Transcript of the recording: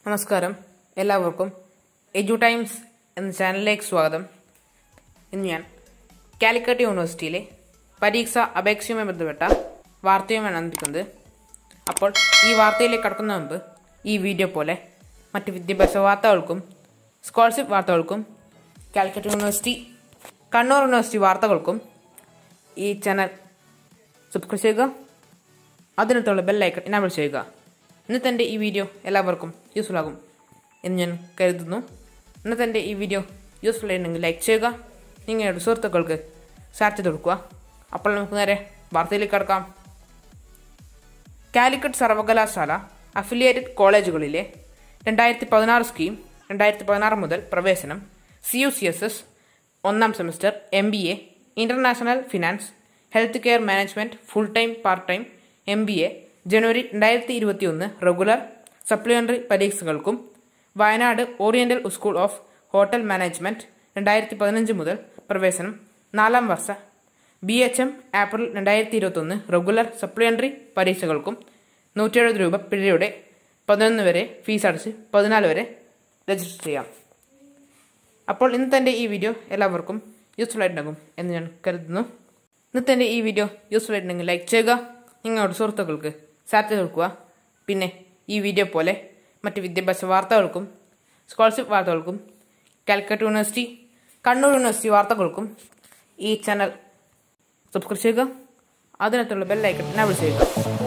നമസ്കാരം എല്ലാവർക്കും എജു ടൈംസ് എന്ന ചാനലിലേക്ക് സ്വാഗതം ഇന്ന് ഞാൻ കാലിക്കറ്റ് യൂണിവേഴ്സിറ്റിയിലെ പരീക്ഷ അപേക്ഷയുമായി ബന്ധപ്പെട്ട വാർത്തയുമാണ് ആരംഭിക്കുന്നത് അപ്പോൾ ഈ വാർത്തയിലേക്ക് കടക്കുന്ന മുമ്പ് ഈ വീഡിയോ പോലെ മറ്റ് വിദ്യാഭ്യാസ വാർത്തകൾക്കും സ്കോളർഷിപ്പ് വാർത്തകൾക്കും കാലിക്കറ്റ് യൂണിവേഴ്സിറ്റി കണ്ണൂർ യൂണിവേഴ്സിറ്റി വാർത്തകൾക്കും ഈ ചാനൽ സബ്സ്ക്രൈബ് ചെയ്യുക അതിനകത്തുള്ള ബെല്ലൈക്കൺ എനാബിൾ ചെയ്യുക ഇന്നത്തെ എൻ്റെ ഈ വീഡിയോ എല്ലാവർക്കും യൂസ്ഫുൾ ആകും എന്ന് ഞാൻ കരുതുന്നു ഇന്നത്തെ എൻ്റെ ഈ വീഡിയോ യൂസ്ഫുൾ ആയിട്ടുണ്ടെങ്കിൽ ലൈക്ക് ചെയ്യുക നിങ്ങളുടെ സുഹൃത്തുക്കൾക്ക് ഷെയർ ചെയ്ത് കൊടുക്കുക അപ്പോൾ നമുക്ക് നേരെ വാർത്തയിലേക്ക് കടക്കാം കാലിക്കറ്റ് സർവകലാശാല അഫിലിയേറ്റഡ് കോളേജുകളിലെ രണ്ടായിരത്തി പതിനാറ് സ്കീം രണ്ടായിരത്തി പതിനാറ് മുതൽ പ്രവേശനം C U C S S ഒന്നാം semester M B A international finance health care management full time part time M B A ജനുവരി രണ്ടായിരത്തി ഇരുപത്തി ഒന്ന് റെഗുലർ സപ്ലിമെൻ്ററി പരീക്ഷകൾക്കും Wayanad oriental school of hotel management രണ്ടായിരത്തി പതിനഞ്ച് മുതൽ പ്രവേശനം നാലാം വർഷ ബി എച്ച് എം ഏപ്രിൽ രണ്ടായിരത്തി ഇരുപത്തൊന്ന് റെഗുലർ സപ്ലിമെൻ്ററി പരീക്ഷകൾക്കും നൂറ്റി എഴുപത് രൂപ പിഴയുടെ പതിനൊന്ന് വരെ ഫീസ് അടച്ച് പതിനാല് വരെ രജിസ്റ്റർ ചെയ്യാം അപ്പോൾ ഇന്നത്തെ എൻ്റെ ഈ വീഡിയോ എല്ലാവർക്കും യൂസ്ഫുൾ ആയിട്ടുണ്ടാകും എന്ന് ഞാൻ കരുതുന്നു ഇന്നത്തെ എൻ്റെ ഈ വീഡിയോ യൂസ്ഫുൾ ആയിട്ടുണ്ടെങ്കിൽ ലൈക്ക് ചെയ്യുക നിങ്ങളുടെ സുഹൃത്തുക്കൾക്ക് ഷെയർ ചെയ്ത് കൊടുക്കുക പിന്നെ ഈ വീഡിയോ പോലെ മറ്റ് വിദ്യാഭ്യാസ വാർത്തകൾക്കും സ്കോളർഷിപ്പ് വാർത്തകൾക്കും കാലിക്കറ്റ് യൂണിവേഴ്സിറ്റി കണ്ണൂർ യൂണിവേഴ്സിറ്റി വാർത്തകൾക്കും ഈ ചാനൽ സബ്സ്ക്രൈബ് ചെയ്യുക അതിനകത്തുള്ള ബെല്ലൈക്കൺ എനാബിൾ ചെയ്യുക